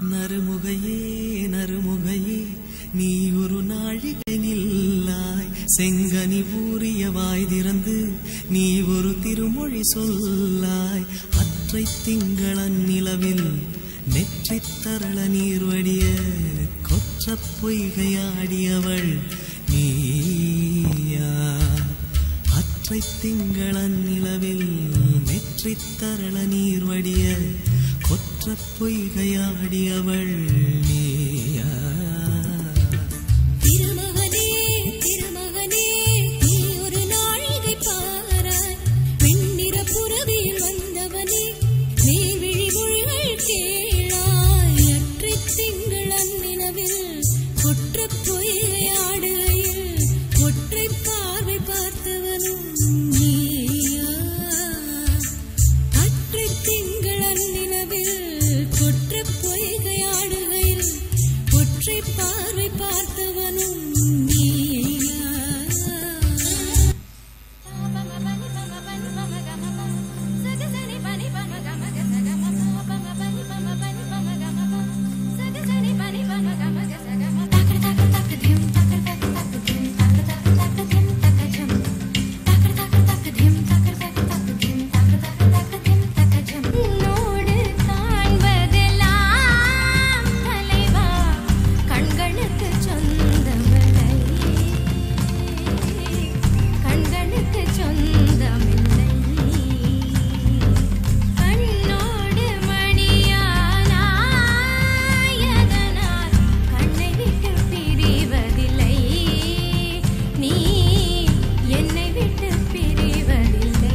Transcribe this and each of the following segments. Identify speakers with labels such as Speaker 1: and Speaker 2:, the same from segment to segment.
Speaker 1: நறுமுகையே நறுமுகையே நீ ஒரு நாழிகை நில்லாய் செங்கனி ஊறிய வாய் திறந்து நீ ஒரு திருமொழி சொல்லாய் அற்றை திங்களன் நிலவில் நெற்றித் தரள நீர் வடிய கொற்றப் பொய்கையாடியவள் நீயா அற்றை திங்களன் நிலவில் நெற்றித் தரள நீர் வடிய கொற்றப் பொய்கையாடியவள் நீயா
Speaker 2: திருமகனே திருமகனே நீ ஒரு நாழிகை பாராய் வெண்ணிற புறவியில் வந்தவனே நீ விழி மொழிகள் கேளாய் அற்றைத் திங்களன் நிலவில் கொற்றப் பொய்கையாடுகையில் ஒற்றை பார்வை பார்த்தவனும் நீயா அற்றைத் திங்களன் நிலவில் கொற்றப் பொய்கையாடுகையில் ஒற்றை பார்வை பார்த்தவனும் நீயா உன்னோடு காண்பதெல்லாம் தலைவா கண்களுக்கு சொந்தமில்லை கண்களுக்கு சொந்தமில்லை கண்ணோடு மணியானாயதனால் கண்ணை விட்டு பிரிவதில்லை நீ என்னை விட்டு பிரிவதில்லை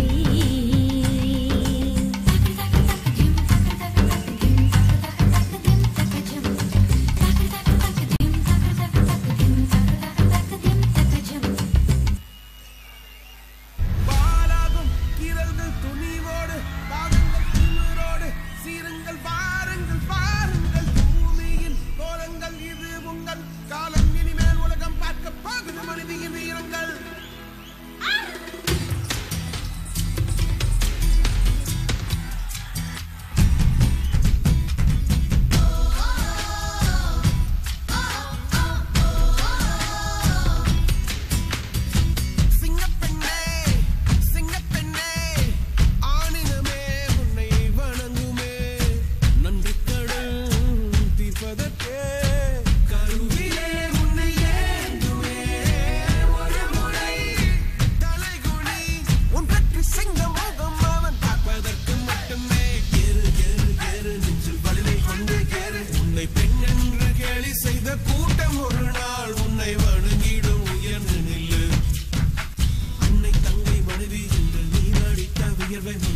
Speaker 3: பாலாகும் கீரல்கள் துணிவோடு பாதங்கள் திமிரோடு சீருங்கள் வாருங்கள் பாருங்கள் பூமியின் கோலங்கள் இது உங்கள் காலம் இனிமேல் உலகம் பார்க்க போகுது மனிதியின் வீரங்கள் சிங்கப்பெண்ணே சிங்கப்பெண்ணே ஆணினமே உன்னை வணங்குமே நன்றி கடன் தீர்ப்பதற்கே கருவிலே உன்னை ஏந்துமே ஒரு முறை தலைகுனி உன் பற்றி சிங்க முகம் அவன் பார்ப்பதற்கு மட்டுமே கேரு கேரு கேரு நெஞ்சில் வலிமை கொண்டு கேரு உன்னை பெண் என்று கேலி செய்த கூட்டம் ஒரு நாள் உன்னை வணங்கிடும் உயர்ந்து நில்லு அன்னை தங்கை மனைவி என்று நீ நடித்த வியர்வை